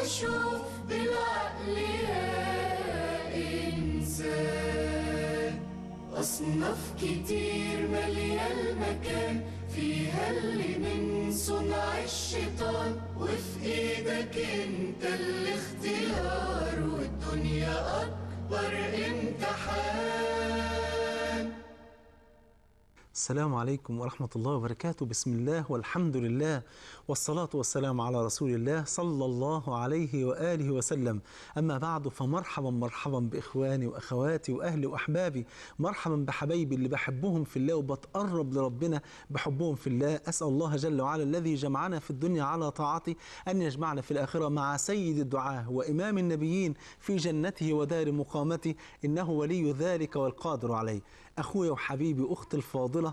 شوف بالعقل يا إنسان أصناف كتير مالية المكان فيها اللي من صنع الشيطان وفي ايدك انت الاختيار والدنيا أكبر امتحان السلام عليكم ورحمة الله وبركاته بسم الله والحمد لله والصلاة والسلام على رسول الله صلى الله عليه وآله وسلم أما بعد فمرحبا مرحبا بإخواني وأخواتي وأهلي وأحبابي مرحبا بحبايبي اللي بحبهم في الله وبتقرب لربنا بحبهم في الله أسأل الله جل وعلا الذي جمعنا في الدنيا على طاعته أن يجمعنا في الآخرة مع سيد الدعاة وإمام النبيين في جنته ودار مقامته إنه ولي ذلك والقادر عليه أخويا وحبيبي أختي الفاضلة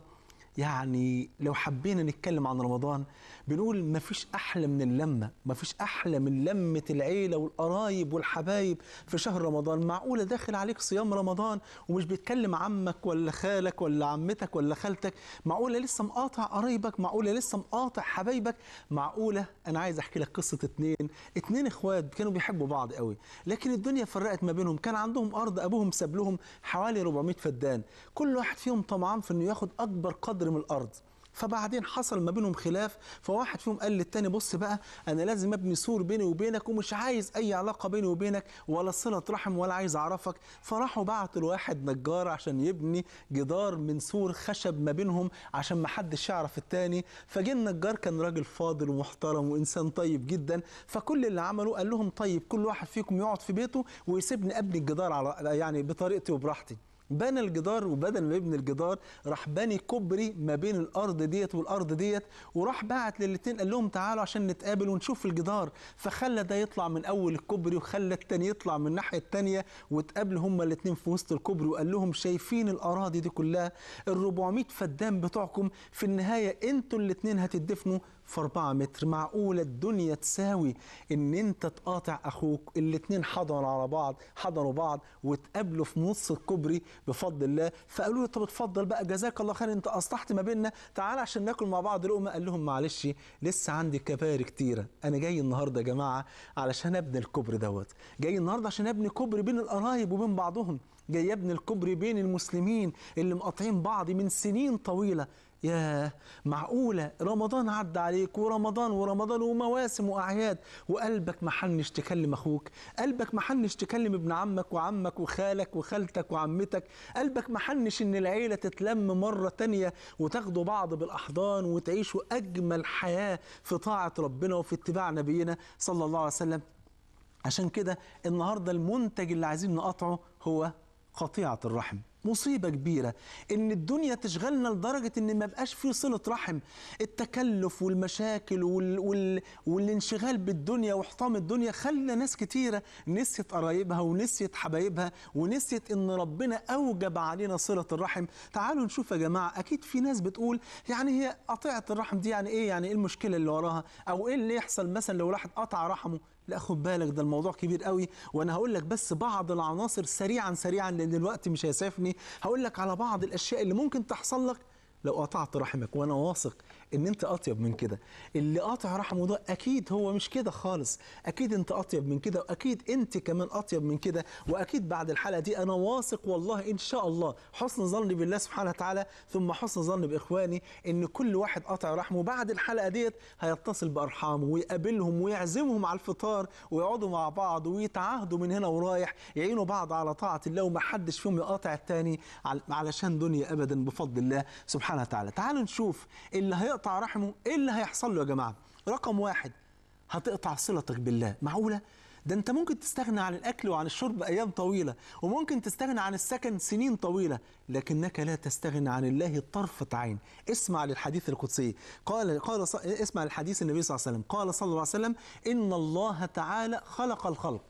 يعني لو حبينا نتكلم عن رمضان بنقول مفيش أحلى من اللمة مفيش أحلى من لمة العيلة والقرايب والحبايب في شهر رمضان معقولة داخل عليك صيام رمضان ومش بيتكلم عمك ولا خالك ولا عمتك ولا خالتك معقولة لسه مقاطع قرايبك معقولة لسه مقاطع حبايبك معقولة أنا عايز أحكي لك قصة اتنين اتنين إخوات كانوا بيحبوا بعض قوي لكن الدنيا فرقت ما بينهم كان عندهم أرض أبوهم ساب لهم حوالي 400 فدان كل واحد فيهم طمعان في إنه ياخد أكبر قدر من الأرض فبعدين حصل ما بينهم خلاف فواحد فيهم قال للتاني بص بقى انا لازم ابني سور بيني وبينك ومش عايز اي علاقه بيني وبينك ولا صله رحم ولا عايز اعرفك فراحوا بعتوا لواحد نجار عشان يبني جدار من سور خشب ما بينهم عشان ما حدش يعرف التاني فجه النجار كان راجل فاضل ومحترم وانسان طيب جدا فكل اللي عمله قال لهم طيب كل واحد فيكم يقعد في بيته ويسيبني ابني الجدار على يعني بطريقتي وبراحتي بنى الجدار وبدل ما يبني الجدار راح بني كوبري ما بين الارض ديت والارض ديت وراح بعت للاتنين قال لهم تعالوا عشان نتقابل ونشوف الجدار فخلى ده يطلع من اول الكوبري وخلى التاني يطلع من الناحيه التانيه واتقابلوا هما الاتنين في وسط الكوبري وقال لهم شايفين الاراضي دي كلها ال 400 فدان بتوعكم في النهايه انتوا الاتنين هتدفنوا في 4 متر معقوله الدنيا تساوي ان انت تقاطع اخوك الاتنين حضنوا على بعض حضنوا بعض واتقابلوا في نص الكوبري بفضل الله فقالوا له طب اتفضل بقى جزاك الله خير انت اصلحت ما بيننا تعال عشان ناكل مع بعض لقمه قال لهم معلش لسه عندي كباري كتيره انا جاي النهارده يا جماعه علشان ابني الكوبري دوت جاي النهارده عشان ابني كوبري بين القرايب وبين بعضهم جاي ابني الكوبري بين المسلمين اللي مقاطعين بعض من سنين طويله ياه معقولة رمضان عدى عليك ورمضان ورمضان ومواسم وأعياد وقلبك محنش تكلم أخوك قلبك محنش تكلم ابن عمك وعمك وخالك وخالتك وعمتك قلبك محنش إن العيلة تتلم مرة تانية وتاخدوا بعض بالأحضان وتعيشوا أجمل حياة في طاعة ربنا وفي اتباع نبينا صلى الله عليه وسلم عشان كده النهاردة المنتج اللي عايزين نقطعه هو قطيعة الرحم مصيبة كبيرة إن الدنيا تشغلنا لدرجة إن ما بقاش فيه صلة رحم التكلف والمشاكل وال... وال... والانشغال بالدنيا وحطام الدنيا خلى ناس كتيرة نسيت قرايبها ونسيت حبايبها ونسيت إن ربنا أوجب علينا صلة الرحم تعالوا نشوف يا جماعة أكيد في ناس بتقول يعني هي قطيعة الرحم دي يعني إيه يعني إيه المشكلة اللي وراها أو إيه اللي يحصل مثلا لو واحد قطع رحمه لا خد بالك ده الموضوع كبير قوي وانا هقول لك بس بعض العناصر سريعا سريعا لان الوقت مش هيسعفني هقول لك على بعض الاشياء اللي ممكن تحصل لك لو قطعت رحمك وانا واثق ان انت اطيب من كده اللي قاطع رحمه ده اكيد هو مش كده خالص اكيد انت اطيب من كده واكيد انت كمان اطيب من كده واكيد بعد الحلقه دي انا واثق والله ان شاء الله حسن ظني بالله سبحانه وتعالى ثم حسن ظني باخواني ان كل واحد قاطع رحمه بعد الحلقه ديت هيتصل بارحامه ويقابلهم ويعزمهم على الفطار ويقعدوا مع بعض ويتعاهدوا من هنا ورايح يعينوا بعض على طاعه الله وما حدش فيهم يقاطع التاني علشان دنيا ابدا بفضل الله سبحانه وتعالى تعالوا نشوف اللي هيقطع رحمه ايه اللي هيحصل له يا جماعه رقم واحد هتقطع صلتك بالله معقوله ده انت ممكن تستغنى عن الاكل وعن الشرب ايام طويله وممكن تستغنى عن السكن سنين طويله لكنك لا تستغنى عن الله طرفه عين اسمع للحديث القدسي قال قال اسمع للحديث النبي صلى الله عليه وسلم قال صلى الله عليه وسلم ان الله تعالى خلق الخلق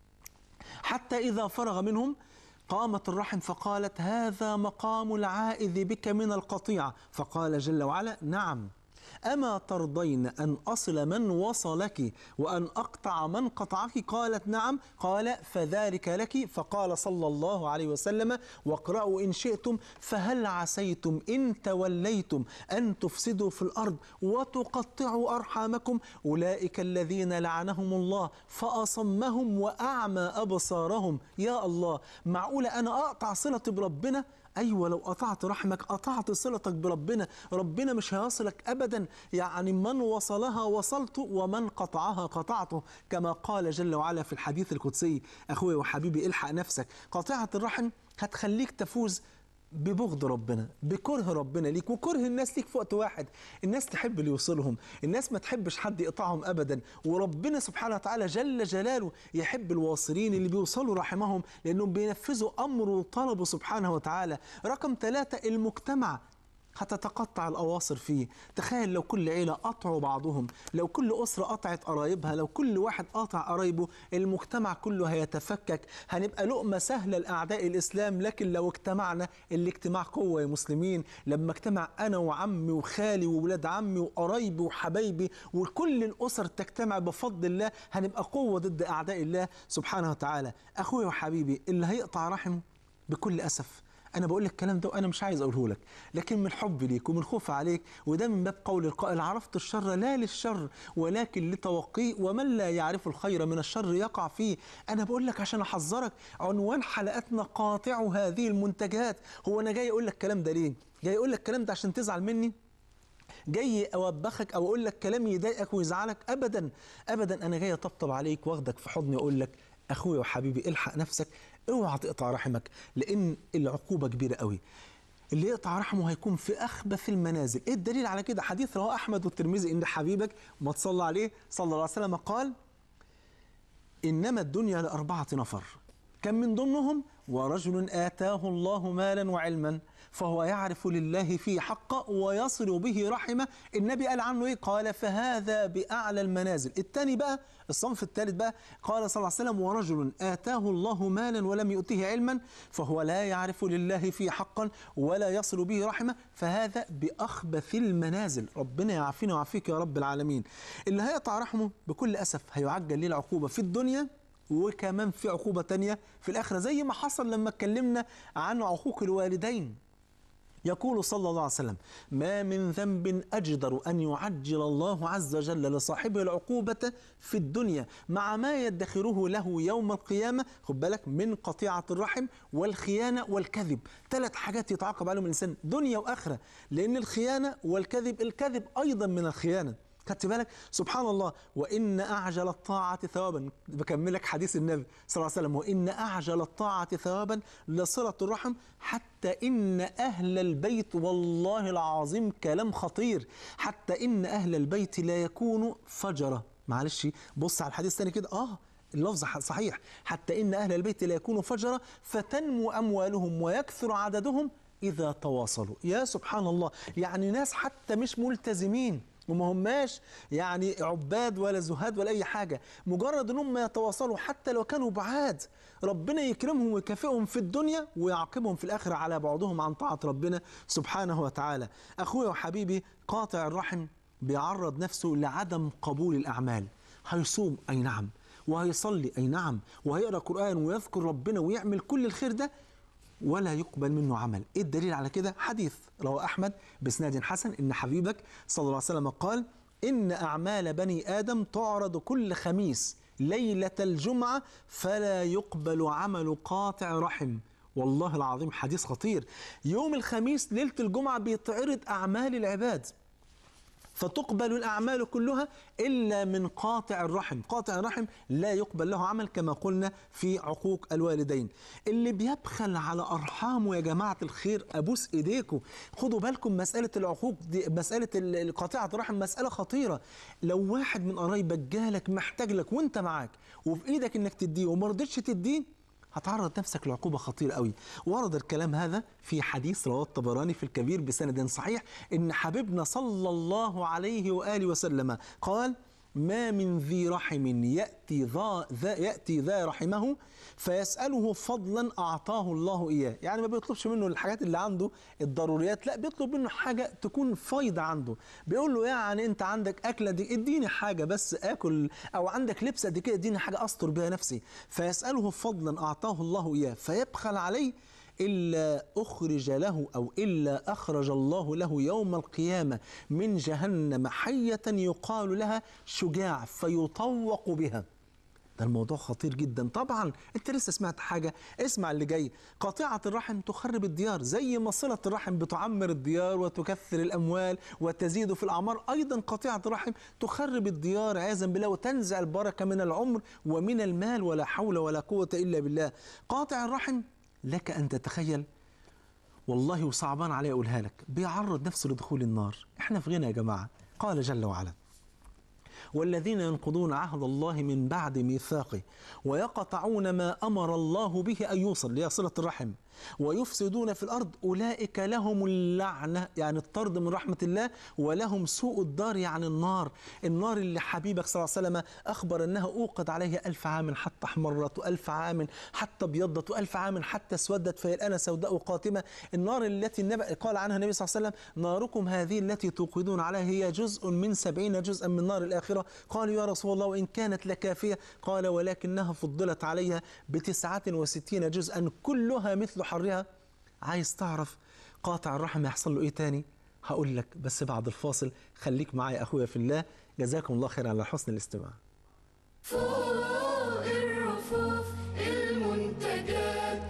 حتى اذا فرغ منهم قامت الرحم فقالت هذا مقام العائذ بك من القطيعة فقال جل وعلا نعم أما ترضين أن أصل من وصلك وأن أقطع من قطعك قالت نعم قال فذلك لك فقال صلى الله عليه وسلم واقرأوا إن شئتم فهل عسيتم إن توليتم أن تفسدوا في الأرض وتقطعوا أرحامكم أولئك الذين لعنهم الله فأصمهم وأعمى أبصارهم يا الله معقولة أنا أقطع صلتي بربنا أيوة لو قطعت رحمك قطعت صلتك بربنا ربنا مش هيصلك أبدا يعني من وصلها وصلت ومن قطعها قطعته كما قال جل وعلا في الحديث القدسي أخوي وحبيبي الحق نفسك قاطعة الرحم هتخليك تفوز ببغض ربنا بكره ربنا ليك وكره الناس ليك في وقت واحد الناس تحب اللي يوصلهم الناس ما تحبش حد يقطعهم ابدا وربنا سبحانه وتعالى جل جلاله يحب الواصلين اللي بيوصلوا رحمهم لانهم بينفذوا امره وطلبه سبحانه وتعالى رقم ثلاثة المجتمع هتتقطع الأواصر فيه تخيل لو كل عيلة قطعوا بعضهم لو كل أسرة قطعت قرايبها لو كل واحد قطع قرايبه المجتمع كله هيتفكك هنبقى لقمة سهلة لأعداء الإسلام لكن لو اجتمعنا الاجتماع قوة يا مسلمين لما اجتمع أنا وعمي وخالي وولاد عمي وقرايبي وحبايبي وكل الأسر تجتمع بفضل الله هنبقى قوة ضد أعداء الله سبحانه وتعالى أخوي وحبيبي اللي هيقطع رحمه بكل أسف انا بقول لك الكلام ده وانا مش عايز اقوله لك لكن من حب ليك ومن خوف عليك وده من باب قول القائل عرفت الشر لا للشر ولكن لتوقيه ومن لا يعرف الخير من الشر يقع فيه انا بقول لك عشان احذرك عنوان حلقتنا قاطع هذه المنتجات هو انا جاي اقول لك الكلام ده ليه جاي اقول لك الكلام ده عشان تزعل مني جاي اوبخك او اقول لك كلام يضايقك ويزعلك ابدا ابدا انا جاي اطبطب عليك واخدك في حضني واقول لك اخويا وحبيبي الحق نفسك اوعى تقطع رحمك لان العقوبه كبيره قوي اللي يقطع رحمه هيكون في اخبث المنازل ايه الدليل على كده حديث رواه احمد والترمذي ان حبيبك ما تصلى عليه صلى الله عليه وسلم قال انما الدنيا لاربعه نفر كم من ضمنهم ورجل اتاه الله مالا وعلما فهو يعرف لله فيه حقا ويصل به رحمه النبي قال عنه ايه قال فهذا باعلى المنازل الثاني بقى الصنف الثالث بقى قال صلى الله عليه وسلم ورجل اتاه الله مالا ولم يؤته علما فهو لا يعرف لله فيه حقا ولا يصل به رحمه فهذا باخبث المنازل ربنا يعافينا ويعافيك يا رب العالمين اللي هيقطع رحمه بكل اسف هيعجل ليه العقوبه في الدنيا وكمان في عقوبه تانية في الاخره زي ما حصل لما اتكلمنا عن عقوق الوالدين يقول صلى الله عليه وسلم ما من ذنب أجدر أن يعجل الله عز وجل لصاحبه العقوبة في الدنيا مع ما يدخره له يوم القيامة خد بالك من قطيعة الرحم والخيانة والكذب ثلاث حاجات يتعاقب عليهم الإنسان دنيا وآخرة لأن الخيانة والكذب الكذب أيضا من الخيانة خدت بالك سبحان الله وان اعجل الطاعه ثوابا بكملك حديث النبي صلى الله عليه وسلم وان اعجل الطاعه ثوابا لصله الرحم حتى ان اهل البيت والله العظيم كلام خطير حتى ان اهل البيت لا يكونوا فجره معلش بص على الحديث تاني كده اه اللفظ صحيح حتى ان اهل البيت لا يكونوا فجره فتنمو اموالهم ويكثر عددهم اذا تواصلوا يا سبحان الله يعني ناس حتى مش ملتزمين وما هماش يعني عباد ولا زهاد ولا اي حاجه مجرد انهم يتواصلوا حتى لو كانوا بعاد ربنا يكرمهم ويكافئهم في الدنيا ويعاقبهم في الاخره على بعدهم عن طاعه ربنا سبحانه وتعالى اخويا وحبيبي قاطع الرحم بيعرض نفسه لعدم قبول الاعمال هيصوم اي نعم وهيصلي اي نعم وهيقرا قران ويذكر ربنا ويعمل كل الخير ده ولا يقبل منه عمل ايه الدليل على كده حديث رواه احمد باسناد حسن ان حبيبك صلى الله عليه وسلم قال ان اعمال بني ادم تعرض كل خميس ليله الجمعه فلا يقبل عمل قاطع رحم والله العظيم حديث خطير يوم الخميس ليله الجمعه بيتعرض اعمال العباد فتقبل الأعمال كلها إلا من قاطع الرحم قاطع الرحم لا يقبل له عمل كما قلنا في عقوق الوالدين اللي بيبخل على أرحامه يا جماعة الخير أبوس إيديكم خدوا بالكم مسألة العقوق دي مسألة قاطعة الرحم مسألة خطيرة لو واحد من قرايبك جالك محتاج لك وانت معاك وفي ايدك انك تديه وما رضيتش تديه هتعرض نفسك لعقوبة خطيرة قوي ورد الكلام هذا في حديث رواه الطبراني في الكبير بسند صحيح إن حبيبنا صلى الله عليه وآله وسلم قال ما من ذي رحم يأتي ذا, ذا يأتي ذا رحمه فيسأله فضلا أعطاه الله إياه يعني ما بيطلبش منه الحاجات اللي عنده الضروريات لا بيطلب منه حاجة تكون فايدة عنده بيقول له يعني أنت عندك أكلة دي اديني حاجة بس آكل أو عندك لبس قد كده اديني حاجة أستر بها نفسي فيسأله فضلا أعطاه الله إياه فيبخل عليه إلا أخرج له أو إلا أخرج الله له يوم القيامة من جهنم حية يقال لها شجاع فيطوق بها ده الموضوع خطير جدا طبعا انت لسه سمعت حاجة اسمع اللي جاي قاطعة الرحم تخرب الديار زي ما صلة الرحم بتعمر الديار وتكثر الأموال وتزيد في الأعمار أيضا قاطعة الرحم تخرب الديار عياذا بالله وتنزع البركة من العمر ومن المال ولا حول ولا قوة إلا بالله قاطع الرحم لك أن تتخيل والله وصعبان علي أقولها لك بيعرض نفسه لدخول النار احنا في غنى يا جماعة قال جل وعلا والذين ينقضون عهد الله من بعد ميثاقه ويقطعون ما امر الله به ان يوصل لصله الرحم ويفسدون في الارض اولئك لهم اللعنه يعني الطرد من رحمه الله ولهم سوء الدار يعني النار النار اللي حبيبك صلى الله عليه وسلم اخبر انها اوقد عليها ألف عام حتى احمرت وألف عام حتى ابيضت وألف عام حتى اسودت فهي الان سوداء قاتمه النار التي النبي قال عنها النبي صلى الله عليه وسلم ناركم هذه التي توقدون عليها هي جزء من سبعين جزءا من نار الاخره قالوا يا رسول الله وان كانت لكافيه قال ولكنها فضلت عليها بتسعة وستين جزءا كلها مثل حرها عايز تعرف قاطع الرحم يحصل له ايه تاني هقول لك بس بعد الفاصل خليك معايا اخويا في الله جزاكم الله خير على حسن الاستماع فوق الرفوف المنتجات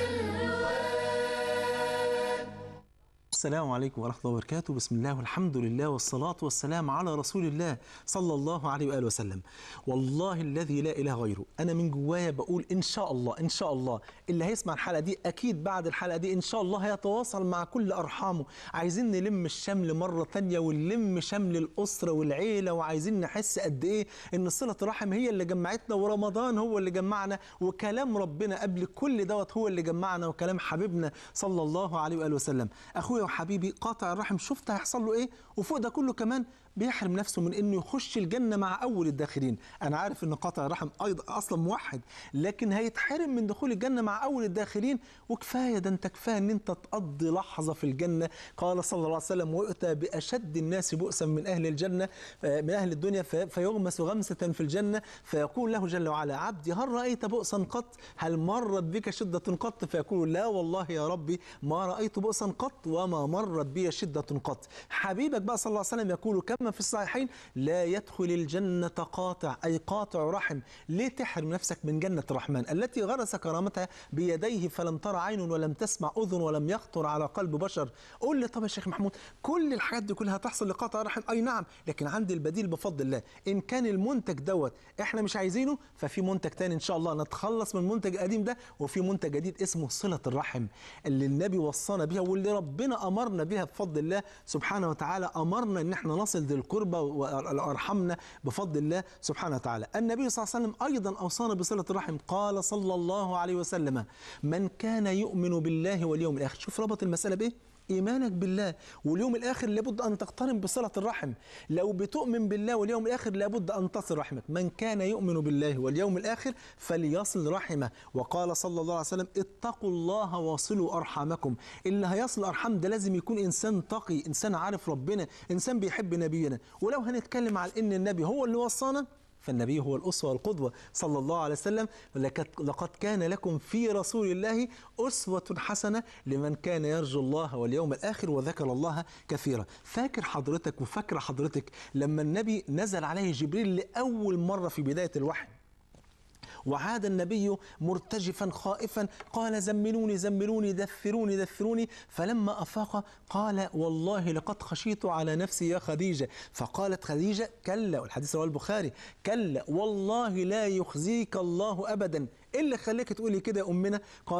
الوان السلام عليكم ورحمة الله وبركاته بسم الله والحمد لله والصلاة والسلام على رسول الله صلى الله عليه وآله وسلم والله الذي لا إله غيره أنا من جوايا بقول إن شاء الله إن شاء الله اللي هيسمع الحلقة دي أكيد بعد الحلقة دي إن شاء الله هيتواصل مع كل أرحامه عايزين نلم الشمل مرة تانية ونلم شمل الأسرة والعيلة وعايزين نحس قد إيه إن صلة الرحم هي اللي جمعتنا ورمضان هو اللي جمعنا وكلام ربنا قبل كل دوت هو اللي جمعنا وكلام حبيبنا صلى الله عليه وآله وسلم أخويا وحبيبي قاطع الرحم شفت هيحصل له إيه وفوق ده كله كمان بيحرم نفسه من انه يخش الجنه مع اول الداخلين انا عارف ان قاطع الرحم ايضا اصلا موحد لكن هيتحرم من دخول الجنه مع اول الداخلين وكفايه ده انت كفايه ان انت تقضي لحظه في الجنه قال صلى الله عليه وسلم ويؤتى باشد الناس بؤسا من اهل الجنه آه، من اهل الدنيا في- فيغمس غمسه في الجنه فيقول له جل وعلا عبدي هل رايت بؤسا قط هل مرت بك شده قط فيقول لا والله يا ربي ما رايت بؤسا قط وما مرت بي شده قط حبيبك بقى صلى الله عليه وسلم يقول كما في الصحيحين لا يدخل الجنة قاطع أي قاطع رحم ليه تحرم نفسك من جنة الرحمن التي غرس كرامتها بيديه فلم ترى عين ولم تسمع أذن ولم يخطر على قلب بشر قول لي طب يا شيخ محمود كل الحاجات دي كلها هتحصل لقاطع رحم أي نعم لكن عندي البديل بفضل الله إن كان المنتج دوت إحنا مش عايزينه ففي منتج تاني إن شاء الله نتخلص من المنتج القديم ده وفي منتج جديد اسمه صلة الرحم اللي النبي وصانا بيها واللي ربنا أمرنا بها بفضل الله سبحانه وتعالى أمرنا إن إحنا نصل ذي القربى وأرحمنا بفضل الله سبحانه وتعالى النبي صلى الله عليه وسلم أيضا أوصانا بصلة الرحم قال صلى الله عليه وسلم من كان يؤمن بالله واليوم الآخر شوف ربط المسألة بإيه إيمانك بالله واليوم الآخر لابد أن تقترن بصلة الرحم لو بتؤمن بالله واليوم الآخر لابد أن تصل رحمك من كان يؤمن بالله واليوم الآخر فليصل رحمه وقال صلى الله عليه وسلم اتقوا الله واصلوا أرحامكم اللي هيصل أرحام ده لازم يكون إنسان تقي إنسان عارف ربنا إنسان بيحب نبينا ولو هنتكلم على إن النبي هو اللي وصانا فالنبي هو الأسوة والقدوة صلى الله عليه وسلم لقد- لقد كان لكم في رسول الله أسوة حسنة لمن كان يرجو الله واليوم الآخر وذكر الله كثيرا فاكر حضرتك وفاكرة حضرتك لما النبي نزل عليه جبريل لأول مرة في بداية الوحي وعاد النبي مرتجفا خائفا قال زملوني زملوني دثروني دثروني فلما افاق قال والله لقد خشيت على نفسي يا خديجه فقالت خديجه كلا والحديث رواه البخاري كلا والله لا يخزيك الله ابدا ايه اللي خليك تقولي كده يا امنا قالت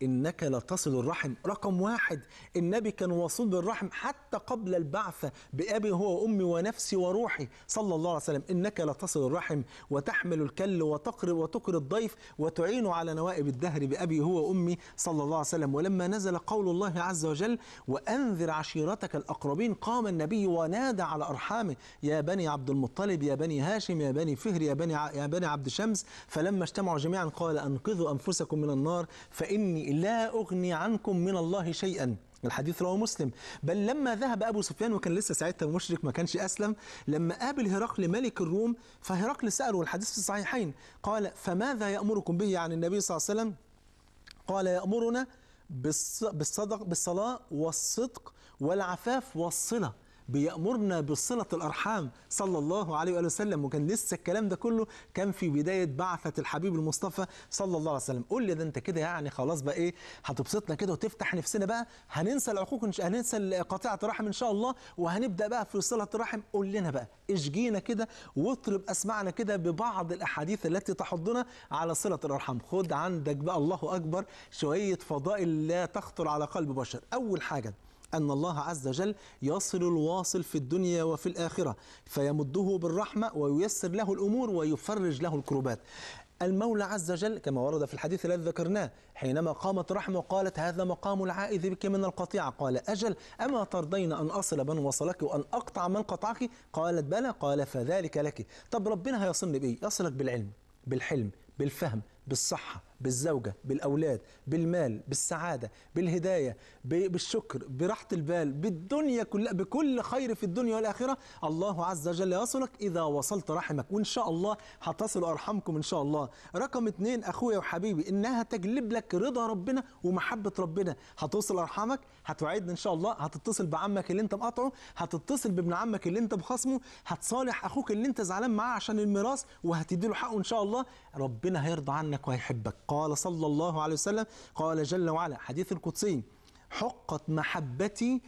إنك لتصل الرحم رقم واحد النبي كان وصول بالرحم حتى قبل البعثة بأبي هو وأمي ونفسي وروحي صلى الله عليه وسلم إنك لتصل الرحم وتحمل الكل وتقرب وتقر الضيف وتعين على نوائب الدهر بأبي هو وأمي صلى الله عليه وسلم ولما نزل قول الله عز وجل وأنذر عشيرتك الأقربين قام النبي ونادى على أرحامه يا بني عبد المطلب يا بني هاشم يا بني فهر يا بني ع- يا بني عبد شمس فلما اجتمعوا جميعا قال أنقذوا أنفسكم من النار فإني لا أغني عنكم من الله شيئا الحديث رواه مسلم بل لما ذهب ابو سفيان وكان لسه ساعتها مشرك ما كانش اسلم لما قابل هرقل ملك الروم فهرقل ساله والحديث في الصحيحين قال فماذا يامركم به عن النبي صلى الله عليه وسلم قال يأمرنا بالص- بالصدق بالصلاة والصدق والعفاف والصلة بيأمرنا بصلة الأرحام صلى الله عليه وآله وسلم وكان لسه الكلام ده كله كان في بداية بعثة الحبيب المصطفى صلى الله عليه وسلم قول لي ده أنت كده يعني خلاص بقى إيه هتبسطنا كده وتفتح نفسنا بقى هننسى العقوق إن شاء- هننسى قطيعة الرحم إن شاء الله وهنبدأ بقى في صلة الرحم قول لنا بقى اشجينا كده واطرب أسمعنا كده ببعض الأحاديث التي تحضنا على صلة الأرحام خد عندك بقى الله أكبر شوية فضائل لا تخطر على قلب بشر أول حاجة أن الله عز وجل يصل الواصل في الدنيا وفي الآخرة فيمده بالرحمة وييسر له الأمور ويفرج له الكروبات المولى عز وجل كما ورد في الحديث الذي ذكرناه حينما قامت رحمه وقالت هذا مقام العائذ بك من القطيعة قال أجل أما ترضين أن أصل من وصلك وأن أقطع من قطعك قالت بلى قال فذلك لك طب ربنا هيصلني بإيه يصلك بالعلم بالحلم بالفهم بالصحة بالزوجة بالأولاد بالمال بالسعادة بالهداية ب- بالشكر براحة البال بالدنيا كلها بكل خير في الدنيا والآخرة الله عز وجل يصلك إذا وصلت رحمك وإن شاء الله هتصل أرحمكم إن شاء الله رقم اتنين أخويا وحبيبي إنها تجلب لك رضا ربنا ومحبة ربنا هتوصل أرحامك هتوعدنا إن شاء الله هتتصل بعمك اللي أنت مقاطعه هتتصل بابن عمك اللي أنت بخصمه هتصالح أخوك اللي أنت زعلان معاه عشان الميراث وهتدي له حقه إن شاء الله ربنا هيرضى عنك وهيحبك قال صلى الله عليه وسلم قال جل وعلا حديث القدسي حقت محبتي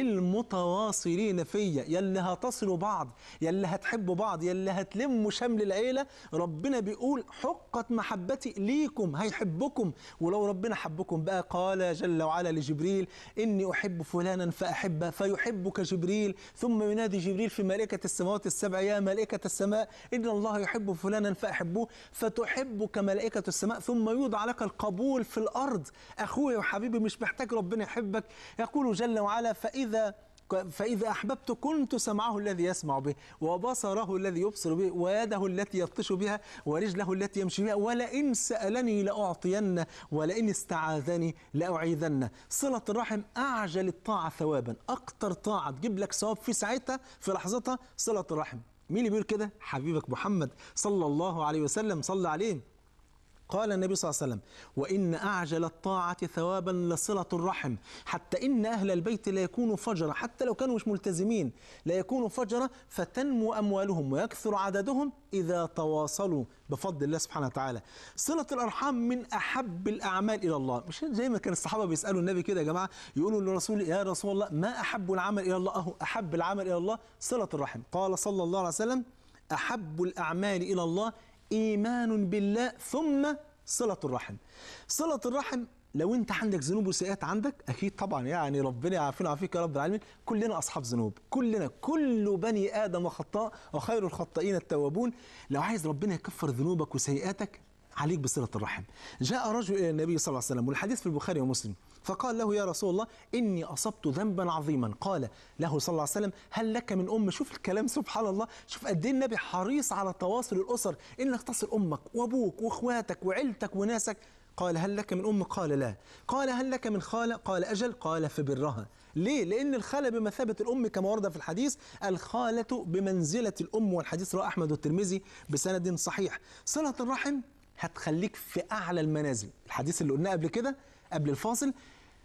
للمتواصلين فيا يلي هتصلوا بعض يلي هتحبوا بعض يلي هتلموا شمل العيلة ربنا بيقول حقت محبتي ليكم هيحبكم ولو ربنا حبكم بقى قال جل وعلا لجبريل إني أحب فلانا فأحبه فيحبك جبريل ثم ينادي جبريل في ملائكة السماوات السبع يا ملائكة السماء إن الله يحب فلانا فأحبوه فتحبك ملائكة السماء ثم يوضع لك القبول في الأرض أخويا وحبيبي مش محتاج ربنا يحبك يقول جل وعلا فإذا فإذا أحببت كنت سمعه الذي يسمع به وبصره الذي يبصر به ويده التي يبطش بها ورجله التي يمشي بها ولئن سألني لأعطين ولئن استعاذني لأعيذن صلة الرحم أعجل الطاعة ثوابا أكتر طاعة تجيب لك ثواب في ساعتها في لحظتها صلة الرحم مين اللي بيقول كده حبيبك محمد صلى الله عليه وسلم صلى عليه قال النبي صلى الله عليه وسلم وإن أعجل الطاعة ثوابا لصلة الرحم حتى إن أهل البيت لا يكونوا فجرة حتى لو كانوا مش ملتزمين لا يكونوا فجرة فتنمو أموالهم ويكثر عددهم إذا تواصلوا بفضل الله سبحانه وتعالى صلة الأرحام من أحب الأعمال إلى الله مش زي ما كان الصحابة بيسألوا النبي كده يا جماعة يقولوا للرسول يا رسول الله ما أحب العمل إلى الله أهو أحب العمل إلى الله صلة الرحم قال صلى الله عليه وسلم أحب الأعمال إلى الله إيمان بالله ثم صلة الرحم صلة الرحم لو انت عندك ذنوب وسيئات عندك اكيد طبعا يعني ربنا يعافينا ويعافيك يا رب العالمين كلنا اصحاب ذنوب كلنا كل بني ادم خطاء وخير الخطائين التوابون لو عايز ربنا يكفر ذنوبك وسيئاتك عليك بصلة الرحم جاء رجل إلى النبي صلى الله عليه وسلم والحديث في البخاري ومسلم فقال له يا رسول الله إني أصبت ذنبا عظيما قال له صلى الله عليه وسلم هل لك من أم شوف الكلام سبحان الله شوف قد إيه النبي حريص على تواصل الأسر إنك تصل أمك وأبوك وإخواتك وعيلتك وناسك قال هل لك من أم قال لا قال هل لك من خالة قال أجل قال فبرها ليه؟ لأن الخالة بمثابة الأم كما ورد في الحديث الخالة بمنزلة الأم والحديث رواه أحمد والترمذي بسند صحيح صلة الرحم هتخليك في أعلى المنازل الحديث اللي قلناه قبل كده قبل الفاصل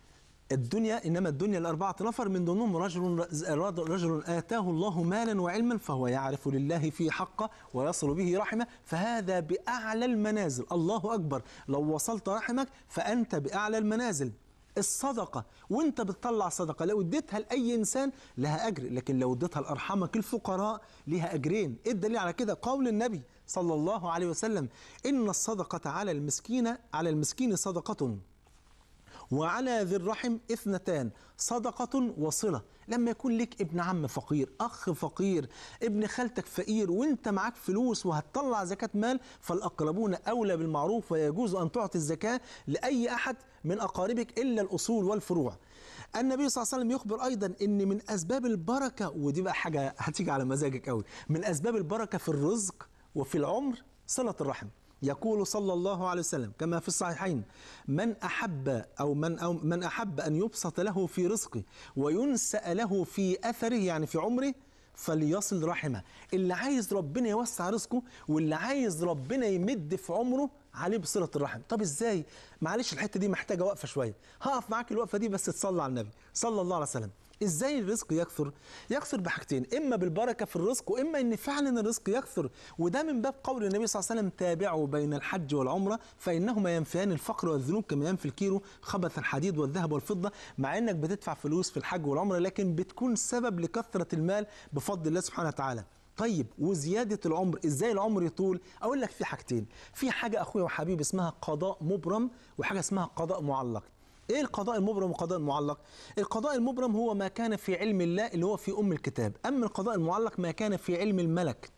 الدنيا انما الدنيا لاربعه نفر من ضمنهم رجل رجل اتاه الله مالا وعلما فهو يعرف لله فيه حقه ويصل به رحمه فهذا باعلى المنازل الله اكبر لو وصلت رحمك فانت باعلى المنازل الصدقة وانت بتطلع صدقة لو اديتها لأي إنسان لها أجر لكن لو اديتها لأرحامك الفقراء لها أجرين إيه الدليل على كده قول النبي صلى الله عليه وسلم إن الصدقة على المسكين على المسكين صدقة وعلى ذي الرحم اثنتان صدقة وصلة لما يكون لك ابن عم فقير أخ فقير ابن خالتك فقير وانت معاك فلوس وهتطلع زكاة مال فالأقربون أولى بالمعروف ويجوز أن تعطي الزكاة لأي أحد من أقاربك إلا الأصول والفروع النبي صلى الله عليه وسلم يخبر ايضا ان من اسباب البركه ودي بقى حاجه هتيجي على مزاجك قوي من اسباب البركه في الرزق وفي العمر صله الرحم يقول صلى الله عليه وسلم كما في الصحيحين من احب او من او من احب ان يبسط له في رزقه وينسأ له في اثره يعني في عمره فليصل رحمه اللي عايز ربنا يوسع رزقه واللي عايز ربنا يمد في عمره عليه بصلة الرحم طب ازاي معلش الحتة دي محتاجة وقفة شوية هقف معاك الوقفة دي بس تصلى على النبي صلى الله عليه وسلم ازاي الرزق يكثر يكثر بحاجتين اما بالبركه في الرزق واما ان فعلا الرزق يكثر وده من باب قول النبي صلى الله عليه وسلم تابعوا بين الحج والعمره فانهما ينفيان الفقر والذنوب كما ينفي الكيلو خبث الحديد والذهب والفضه مع انك بتدفع فلوس في الحج والعمره لكن بتكون سبب لكثره المال بفضل الله سبحانه وتعالى طيب وزيادة العمر ازاي العمر يطول اقول لك في حاجتين في حاجة اخويا وحبيبي اسمها قضاء مبرم وحاجة اسمها قضاء معلق ايه القضاء المبرم والقضاء المعلق القضاء المبرم هو ما كان في علم الله اللي هو في ام الكتاب اما القضاء المعلق ما كان في علم الملك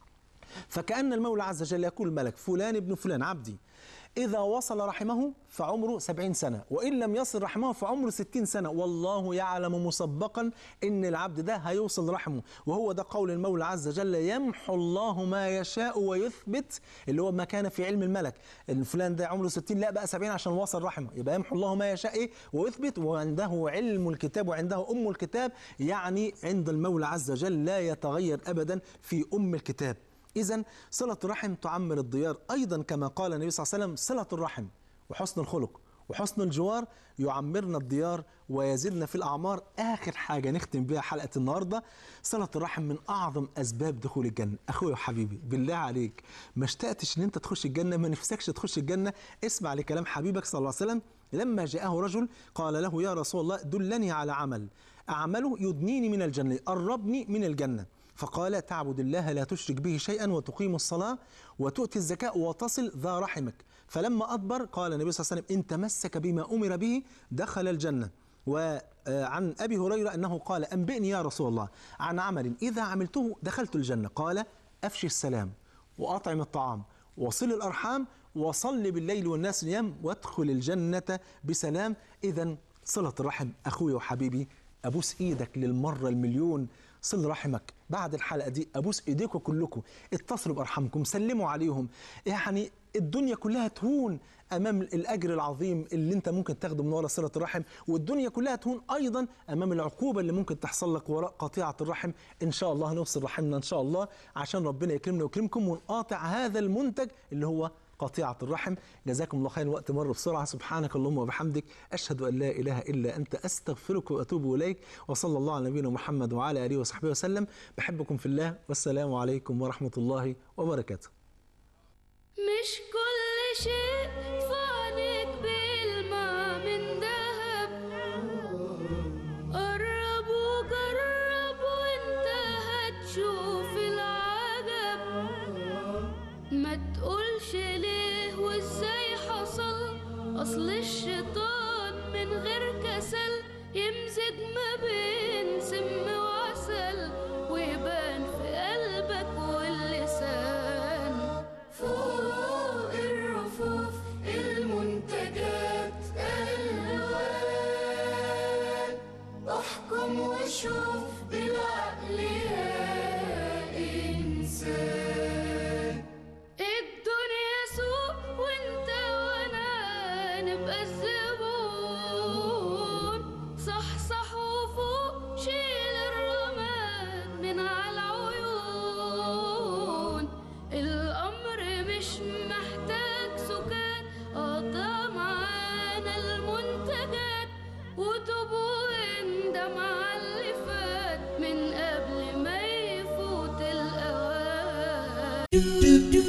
فكأن المولى عز وجل يقول الملك فلان ابن فلان عبدي إذا وصل رحمه فعمره سبعين سنة وإن لم يصل رحمه فعمره ستين سنة والله يعلم مسبقا إن العبد ده هيوصل رحمه وهو ده قول المولى عز وجل يمحو الله ما يشاء ويثبت اللي هو ما كان في علم الملك الفلان ده عمره ستين لا بقى سبعين عشان وصل رحمه يبقى يمحو الله ما يشاء إيه ويثبت وعنده علم الكتاب وعنده أم الكتاب يعني عند المولى عز وجل لا يتغير أبدا في أم الكتاب إذا صلة الرحم تعمر الديار أيضا كما قال النبي صلى الله عليه وسلم صلة الرحم وحسن الخلق وحسن الجوار يعمرنا الديار ويزيدنا في الأعمار آخر حاجة نختم بها حلقة النهاردة صلة الرحم من أعظم أسباب دخول الجنة أخويا وحبيبي بالله عليك ما اشتقتش أن أنت تخش الجنة ما نفسكش تخش الجنة اسمع لكلام حبيبك صلى الله عليه وسلم لما جاءه رجل قال له يا رسول الله دلني على عمل أعمله يدنيني من الجنة قربني من الجنة فقال تعبد الله لا تشرك به شيئا وتقيم الصلاة وتؤتي الزكاة وتصل ذا رحمك فلما أدبر قال النبي صلى الله عليه وسلم إن تمسك بما أمر به دخل الجنة وعن أبي هريرة أنه قال أنبئني يا رسول الله عن عمل إذا عملته دخلت الجنة قال أفشي السلام وأطعم الطعام وصل الأرحام وصل بالليل والناس نيام وادخل الجنة بسلام إذا صلة الرحم أخوي وحبيبي أبوس إيدك للمرة المليون صل رحمك بعد الحلقة دي أبوس إيديكم كلكم اتصلوا بأرحامكم سلموا عليهم يعني الدنيا كلها تهون أمام الأجر العظيم اللي أنت ممكن تاخده من وراء صلة الرحم والدنيا كلها تهون أيضا أمام العقوبة اللي ممكن تحصل لك وراء قطيعة الرحم إن شاء الله هنوصل رحمنا إن شاء الله عشان ربنا يكرمنا ويكرمكم ونقاطع هذا المنتج اللي هو قطيعة الرحم جزاكم الله خير الوقت مر بسرعة سبحانك اللهم وبحمدك أشهد أن لا إله إلا أنت أستغفرك وأتوب إليك وصلى الله على نبينا محمد وعلى آله وصحبه وسلم بحبكم في الله والسلام عليكم ورحمة الله وبركاته مش كل شيء فانك بيلمع من ذهب قرب وجرب وانت هتشوف العجب ما تقولش ليه وازاي حصل اصل الشيطان من غير كسل يمزج ما بين سم وعسل ويبان في قلبك واللسان فوق الرفوف المنتجات الوان احكم وشوف بالعقل يا انسان الدنيا سوق وانت وانا نبقى الزبون صح صح وفوق شيل الرماد من على العيون الامر مش محتاج سكات قطع معانا المنتجات وتوب واندم على اللي فات من قبل ما يفوت الاوان